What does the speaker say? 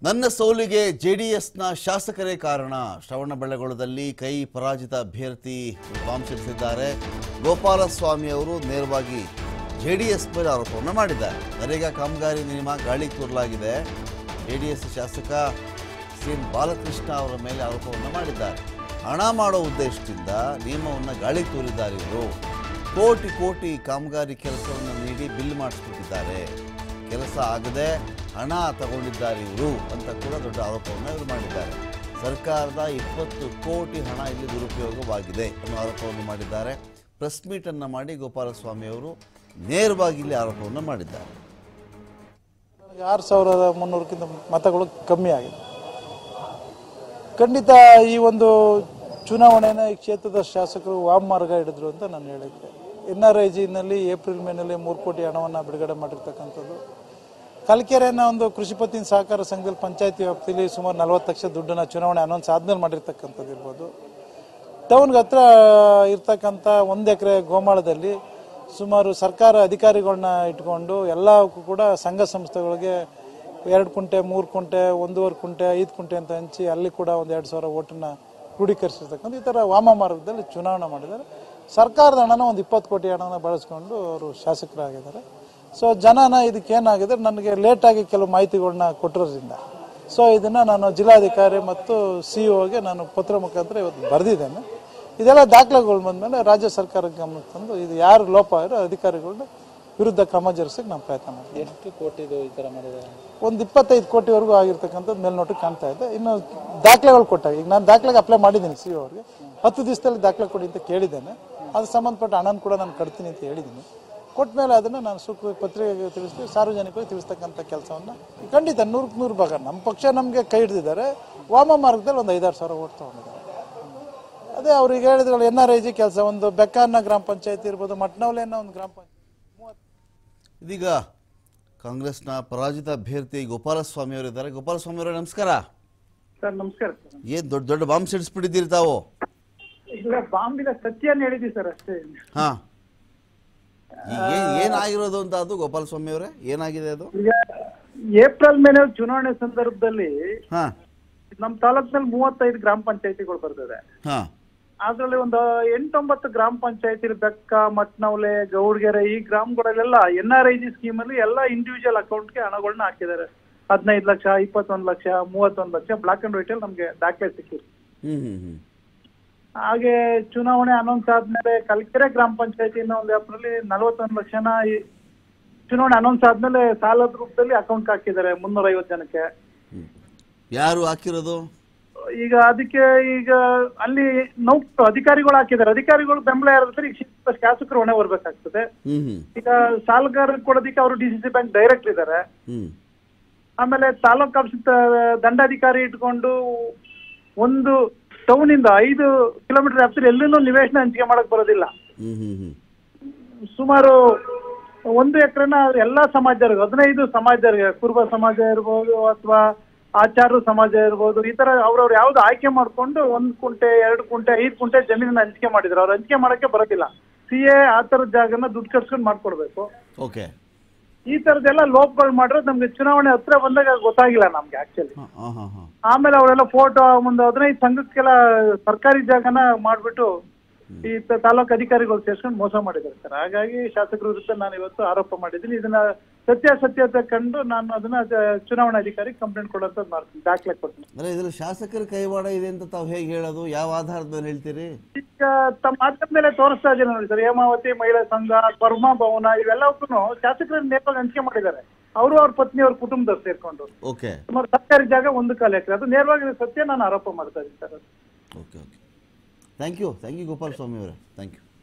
ನನ್ನ ಸೋಲಿಗೆ ಜೆಡಿಎಸ್ನ ಶಾಸಕರೇ ಕಾರಣ ಶ್ರವಣಬೆಳಗೊಳದಲ್ಲಿ ಕೈ ಪರಾಜಿತ ಅಭ್ಯರ್ಥಿ ವಿದ್ವಾಂಸಿಸಿದ್ದಾರೆ ಗೋಪಾಲಸ್ವಾಮಿ ಅವರು ನೇರವಾಗಿ ಜೆಡಿಎಸ್ ಮೇಲೆ ಆರೋಪವನ್ನು ಮಾಡಿದ್ದಾರೆ ನರೇಗಾ ಕಾಮಗಾರಿ ನಿಯಮ ಗಾಳಿ ತೂರಲಾಗಿದೆ ಜೆಡಿಎಸ್ ಶಾಸಕ ಸಿ ಎನ್ ಬಾಲಕೃಷ್ಣ ಅವರ ಮೇಲೆ ಆರೋಪವನ್ನು ಮಾಡಿದ್ದಾರೆ ಹಣ ಮಾಡೋ ಉದ್ದೇಶದಿಂದ ನಿಯಮವನ್ನು ಗಾಳಿ ತೂರಿದ್ದಾರೆ ಇವರು ಕೋಟಿ ಕೋಟಿ ಕಾಮಗಾರಿ ಕೆಲಸವನ್ನು ನೀಡಿ ಬಿಲ್ ಮಾಡಿಸ್ಬಿಟ್ಟಿದ್ದಾರೆ ಕೆಲಸ ಆಗದೆ ಹಣ ತಗೊಂಡಿದ್ದಾರೆ ಇವರು ಅಂತ ಕೂಡ ದೊಡ್ಡ ಆರೋಪವನ್ನು ಇವರು ಮಾಡಿದ್ದಾರೆ ಸರ್ಕಾರದ ಇಪ್ಪತ್ತು ಕೋಟಿ ಹಣ ಇಲ್ಲಿ ದುರುಪಯೋಗವಾಗಿದೆ ಅನ್ನೋ ಆರೋಪವನ್ನು ಮಾಡಿದ್ದಾರೆ ಪ್ರೆಸ್ ಮೀಟನ್ನು ಮಾಡಿ ಗೋಪಾಲಸ್ವಾಮಿ ಅವರು ನೇರವಾಗಿ ಇಲ್ಲಿ ಆರೋಪವನ್ನು ಮಾಡಿದ್ದಾರೆ ನನಗೆ ಆರು ಸಾವಿರದ ಮುನ್ನೂರಕ್ಕಿಂತ ಮತಗಳು ಕಮ್ಮಿ ಆಗಿದೆ ಖಂಡಿತ ಈ ಒಂದು ಚುನಾವಣೆನ ಈ ಕ್ಷೇತ್ರದ ಶಾಸಕರು ವಾಮಮಾರ್ಗ ಹಿಡಿದ್ರು ಅಂತ ನಾನು ಹೇಳಿದ್ದೆ ಎನ್ ಆರ್ ಐ ಜಿನಲ್ಲಿ ಏಪ್ರಿಲ್ ಮೇನಲ್ಲಿ ಮೂರು ಕೋಟಿ ಹಣವನ್ನು ಬಿಡುಗಡೆ ಮಾಡಿರ್ತಕ್ಕಂಥದ್ದು ಕಲ್ಕೆರೆನ ಒಂದು ಕೃಷಿ ಪತ್ತಿನ ಸಹಕಾರ ಸಂಘದಲ್ಲಿ ಪಂಚಾಯತಿ ವ್ಯಾಪ್ತಿಯಲ್ಲಿ ಸುಮಾರು ನಲವತ್ತು ಲಕ್ಷ ದುಡ್ಡನ್ನ ಚುನಾವಣೆ ಅನೌನ್ಸ್ ಆದ್ಮೇಲೆ ಮಾಡಿರ್ತಕ್ಕಂಥದ್ದು ಇರ್ಬೋದು ಟೌನ್ಗೆ ಹತ್ರ ಇರ್ತಕ್ಕಂಥ ಒಂದು ಎಕರೆ ಗೋಮಾಳದಲ್ಲಿ ಸುಮಾರು ಸರ್ಕಾರ ಅಧಿಕಾರಿಗಳನ್ನ ಇಟ್ಕೊಂಡು ಎಲ್ಲಕ್ಕೂ ಕೂಡ ಸಂಘ ಸಂಸ್ಥೆಗಳಿಗೆ ಎರಡು ಕುಂಟೆ ಮೂರು ಕುಂಟೆ ಒಂದೂವರೆ ಕುಂಟೆ ಐದು ಕುಂಟೆ ಅಂತ ಹಂಚಿ ಅಲ್ಲಿ ಕೂಡ ಒಂದು ಎರಡು ಸಾವಿರ ಓಟನ್ನ ಕ್ರೋಢೀಕರಿಸಿರ್ತಕ್ಕಂಥ ಈ ಥರ ವಾಮ ಮಾರ್ಗದಲ್ಲಿ ಚುನಾವಣೆ ಮಾಡಿದ್ದಾರೆ ಸರ್ಕಾರದ ಹಣನ ಒಂದು ಇಪ್ಪತ್ತು ಕೋಟಿ ಹಣನ ಬಳಸ್ಕೊಂಡು ಅವರು ಶಾಸಕರಾಗಿದ್ದಾರೆ ಸೊ ಜನನ ಇದಕ್ಕೆ ಏನಾಗಿದೆ ನನಗೆ ಲೇಟಾಗಿ ಕೆಲವು ಮಾಹಿತಿಗಳನ್ನ ಕೊಟ್ಟಿರೋದ್ರಿಂದ ಸೊ ಇದನ್ನ ನಾನು ಜಿಲ್ಲಾಧಿಕಾರಿ ಮತ್ತು ಸಿ ಒಗೆ ನಾನು ಪತ್ರ ಮುಖಾಂತರ ಇವತ್ತು ಬರೆದಿದ್ದೇನೆ ಇದೆಲ್ಲ ದಾಖಲೆಗಳು ಬಂದಮೇಲೆ ರಾಜ್ಯ ಸರ್ಕಾರಕ್ಕೆ ಗಮನಕ್ಕೆ ತಂದು ಇದು ಯಾರು ಲೋಪ ಇರೋ ಅಧಿಕಾರಿಗಳನ್ನ ವಿರುದ್ಧ ಕ್ರಮ ಜರುಗಿಸಕ್ಕೆ ನಾನು ಪ್ರಯತ್ನ ಮಾಡ್ತೀನಿ ಎಷ್ಟು ಕೋಟಿದು ಈ ತರ ಮಾಡಿದ್ದಾರೆ ಒಂದು ಇಪ್ಪತ್ತೈದು ಕೋಟಿವರೆಗೂ ಆಗಿರ್ತಕ್ಕಂಥದ್ದು ಮೇಲ್ನೋಟಕ್ಕೆ ಕಾಣ್ತಾ ಇದೆ ಇನ್ನು ದಾಖಲೆಗಳು ಕೊಟ್ಟಾಗ ಈಗ ನಾನು ದಾಖಲೆಗೆ ಅಪ್ಲೈ ಮಾಡಿದ್ದೀನಿ ಸಿ ಅವ್ರಿಗೆ ಹತ್ತು ದಿವಸದಲ್ಲಿ ದಾಖಲೆ ಕೊಡಿ ಅಂತ ಕೇಳಿದ್ದೇನೆ ಅದು ಸಂಬಂಧಪಟ್ಟ ಹಣನ ಕೂಡ ನಾನು ಕಟ್ತೀನಿ ಅಂತ ಹೇಳಿದ್ದೀನಿ ಕೊಟ್ಟ ಮೇಲೆ ಅದನ್ನು ನಾನು ಸೂಕ್ತ ಪತ್ರಿಕೆಗೆ ತಿಳಿಸ್ತೀವಿ ಸಾರ್ವಜನಿಕರಿಗೆ ತಿಳಿಸ್ತಕ್ಕಂಥ ಕೆಲಸವನ್ನು ಖಂಡಿತ ನೂರಕ್ಕೆ ನೂರು ಭಾಗ ನಮ್ಮ ಪಕ್ಷ ನಮಗೆ ಕೈ ಹಿಡಿದಿದ್ದಾರೆ ವಾಮ ಮಾರ್ಗದಲ್ಲಿ ಒಂದು ಐದಾರು ಸಾವಿರ ಓಟ್ ತೊಗೊಂಡಿದ್ದಾರೆ ಅದೇ ಅವ್ರಿಗೆ ಹೇಳಿದ್ರಲ್ಲ ಎನ್ ಆರ್ ಐ ಜಿ ಕೆಲಸ ಒಂದು ಬೆಕ್ಕಾರ್ನ ಗ್ರಾಮ ಪಂಚಾಯತಿ ಇರ್ಬೋದು ಮಟ್ನವಲೆಯನ್ನ ಒಂದು ಗ್ರಾಮ ಪಂಚಾಯತಿ ಇದೀಗ ಕಾಂಗ್ರೆಸ್ನ ಪರಾಜಿತ ಅಭ್ಯರ್ಥಿ ಗೋಪಾಲಸ್ವಾಮಿ ಅವರು ಇದ್ದಾರೆ ಗೋಪಾಲಸ್ವಾಮಿ ಅವರೇ ನಮಸ್ಕಾರ ಸರ್ ನಮಸ್ಕಾರ ಸರ್ ಏನು ದೊಡ್ಡ ದೊಡ್ಡ ಬಾಂಬ್ ಸಿಡಿಸ್ಬಿಟ್ಟಿದ್ದೀರಿ ತಾವು ಇಲ್ಲ ಬಾಂಬಿನ ಸತ್ಯನ ಹೇಳಿದ್ವಿ ಸರ್ ಅಷ್ಟೇ ಹಾ ಈಗ ಏನ್ ಏನಾಗಿರೋದು ಅಂತ ಅದು ಗೋಪಾಲಸ್ವಾಮಿ ಅವರೇ ಏನಾಗಿದೆ ಅದು ಈಗ ಏಪ್ರಿಲ್ ಮೇಲೆ ಚುನಾವಣೆ ಸಂದರ್ಭದಲ್ಲಿ ಹಾ ನಮ್ಮ ತಾಲೂಕಿನಲ್ಲಿ ಮೂವತ್ತೈದು ಗ್ರಾಮ ಪಂಚಾಯತಿಗಳು ಬರ್ತದೆ ಹಾ ಅದ್ರಲ್ಲಿ ಒಂದು ಎಂಟೊಂಬತ್ತು ಗ್ರಾಮ ಪಂಚಾಯತಿ ಬೆಕ್ಕ ಮಟ್ನವಲೆ ಗೌಡ್ಗೆರೆ ಈ ಗ್ರಾಮಗಳಲ್ಲೆಲ್ಲ N R I G scheme ಅಲ್ಲಿ ಎಲ್ಲ ಇಂಡಿವಿಜುವಲ್ ಅಕೌಂಟ್ಗೆ ಹಣಗಳನ್ನ ಹಾಕಿದ್ದಾರೆ ಹದಿನೈದು ಲಕ್ಷ ಇಪ್ಪತ್ತೊಂದು ಲಕ್ಷ ಮೂವತ್ತೊಂದು ಲಕ್ಷ ಬ್ಲಾಕ್ ಅಂಡ್ ವೈಟ್ ಅಲ್ಲಿ ನಮ್ಗೆ ದಾಖಲೆ ಸಿಕ್ಕಿದೆ ಹ್ಮ್ ಹ್ಮ್ ಹ್ಮ್ ಹಾಗೆ ಚುನಾವಣೆ ಅನೌನ್ಸ್ ಆದ್ಮೇಲೆ ಕಲ್ಕೆರೆ ಗ್ರಾಮ ಪಂಚಾಯತಿನ ಒಂದು ವ್ಯಾಪ್ತಿಯಲ್ಲಿ ನಲವತ್ತೊಂದು ಲಕ್ಷನ ಈ ಚುನಾವಣೆ ಅನೌನ್ಸ್ ಆದ್ಮೇಲೆ ಸಾಲದ ರೂಪದಲ್ಲಿ ಅಕೌಂಟ್ ಹಾಕಿದ್ದಾರೆ ಮುನ್ನೂರ ಐವತ್ತು ಜನಕ್ಕೆ ಹ್ಮ್. ಯಾರು ಹಾಕಿರೋದು ಈಗ ಅದಕ್ಕೆ ಈಗ ಅಲ್ಲಿ ನೌಕ ಅಧಿಕಾರಿಗಳು ಹಾಕಿದ್ದಾರೆ ಅಧಿಕಾರಿಗಳು ಬೆಂಬಲ ಯಾರಿರ್ತಾರೆ ಈಗ ಶಿಕ್ಷಕ ಶಾಸಕರು ಹೊಣೆ ಬರ್ಬೇಕಾಗ್ತದೆ ಹ್ಮ್ ಹ್ಮ್ ಈಗ ಸಾಲಗಾರ ಕೊಡೋದಕ್ಕೆ ಅವರು D C C bank direct ಇದ್ದಾರೆ ಹ್ಮ್ ಆಮೇಲೆ ತಾಲೂಕ್ ಆಫೀಸ್ ದಂಡಾಧಿಕಾರಿ ಇಟ್ಕೊಂಡು ಒಂದು ಟೌನ್ ಇಂದ ಐದು ಕಿಲೋಮೀಟರ್ ವ್ಯಾಪ್ತಿಯಲ್ಲಿ ಎಲ್ಲೂ ನಿವೇಶನ ಹಂಚಿಕೆ ಮಾಡಕ್ ಬರೋದಿಲ್ಲ ಹ್ಮ್ ಹ್ಮ್ ಹ್ಮ್ ಸುಮಾರು ಒಂದು ಎಕರೆನ ಎಲ್ಲಾ ಸಮಾಜದವ್ರಿಗೆ ಹದಿನೈದು ಸಮಾಜದವ್ರಿಗೆ ಕುರುಬ ಸಮಾಜ ಇರ್ಬೋದು ಅಥವಾ ಆಚಾರ ಸಮಾಜ ಇರ್ಬೋದು ಈ ತರ ಅವ್ರವ್ರು ಯಾವ್ದು ಆಯ್ಕೆ ಮಾಡ್ಕೊಂಡು ಒಂದ್ ಕುಂಟೆ ಎರಡು ಕುಂಟೆ ಐದು ಕುಂಟೆ ಜಮೀನನ್ನ ಹಂಚಿಕೆ ಮಾಡಿದ್ರು ಅವ್ರು ಹಂಚಿಕೆ ಮಾಡಕ್ಕೆ ಬರೋದಿಲ್ಲ ಸಿ ಎ ಆ ತರದ ಜಾಗನ ದುಡ್ಡು ಖರ್ಚ್ಕೊಂಡು ಮಾಡ್ಕೊಡ್ಬೇಕು ಓಕೆ ಈ ತರದೆಲ್ಲ ಲೋಪಗಳು ಮಾಡಿರೋದು ನಮ್ಗೆ ಚುನಾವಣೆ ಹತ್ರ ಬಂದಾಗ ಗೊತ್ತಾಗಿಲ್ಲ ನಮ್ಗೆ ಆಕ್ಚುಲಿ ಹಾಂ ಹಾಂ ಹಾಂ ಹಾಂ ಆಮೇಲೆ ಅವರೆಲ್ಲ ಫೋಟೋ ಒಂದು ಹದಿನೈದು ಸಂಘಕ್ಕೆಲ್ಲ ಸರ್ಕಾರಿ ಜಾಗನ ಮಾಡ್ಬಿಟ್ಟು ಈ ತ- ತಾಲೂಕು ಅಧಿಕಾರಿಗಳು ಸೇರ್ಸ್ಕೊಂಡು ಮೋಸ ಮಾಡಿದ್ದಾರೆ ಸರ್ ಹಾಗಾಗಿ ಶಾಸಕರ ವಿರುದ್ಧ ನಾನು ಇವತ್ತು ಆರೋಪ ಮಾಡಿದ್ದೀನಿ ಇದನ್ನ ಸತ್ಯಾಸತ್ಯತೆ ಕಂಡು ನಾನು ಅದನ್ನ ಜ- ಚುನಾವಣಾಧಿಕಾರಿ ಕಂಪ್ಲೇಂಟ್ ಕೊಡುವಂತದ್ದು ಮಾಡ್ತೀನಿ ದಾಖಲೆ ಕೊಡ್ತೀನಿ ಅಂದ್ರೆ ಇದ್ರಲ್ಲಿ ಶಾಸಕರ ಕೈವಾಡ ಇದೆ ಅಂತ ತಾವು ಹೇಗೆ ಹೇಳೋದು ಯಾವ ಆಧಾರದ ಮೇಲೆ ಹೇಳ್ತೀರಿ ಈಗ ತಮ್ಮ ಮಾಧ್ಯಮ ಮೇಲೆ ತೋರಿಸ್ತಾ ಇದ್ದೀನಿ ನೋಡಿ ಸರ್ ಹೇಮಾವತಿ ಮಹಿಳಾ ಸಂಘ ವರ್ಮಾ ಭವನ ಇವೆಲ್ಲವಕ್ಕೂ ಶಾಸಕರ ನೇಪಾಳ ಹಂಚಿಕೆ ಮಾಡಿದ್ದಾರೆ ಅವರು ಅವ್ರ ಪತ್ನಿ ಅವ್ರ ಕುಟುಂಬದವ್ರು ಸೇರ್ಕೊಂಡು ಓಕೆ ಸುಮಾರು ಸರ್ಕಾರಿ ಜಾಗ ಒಂದು ಕಾಲ ಎಕರೆ ಅದು ನೇರವಾಗಿ ಸತ್ಯ ನಾನು ಆರೋಪ ಮಾಡ್ತಾ ಇದ್ದೀನಿ sir okay okay thank you thank you Gopalaswamy ಅವರೇ ಥ್ಯಾಂಕ್ ಯು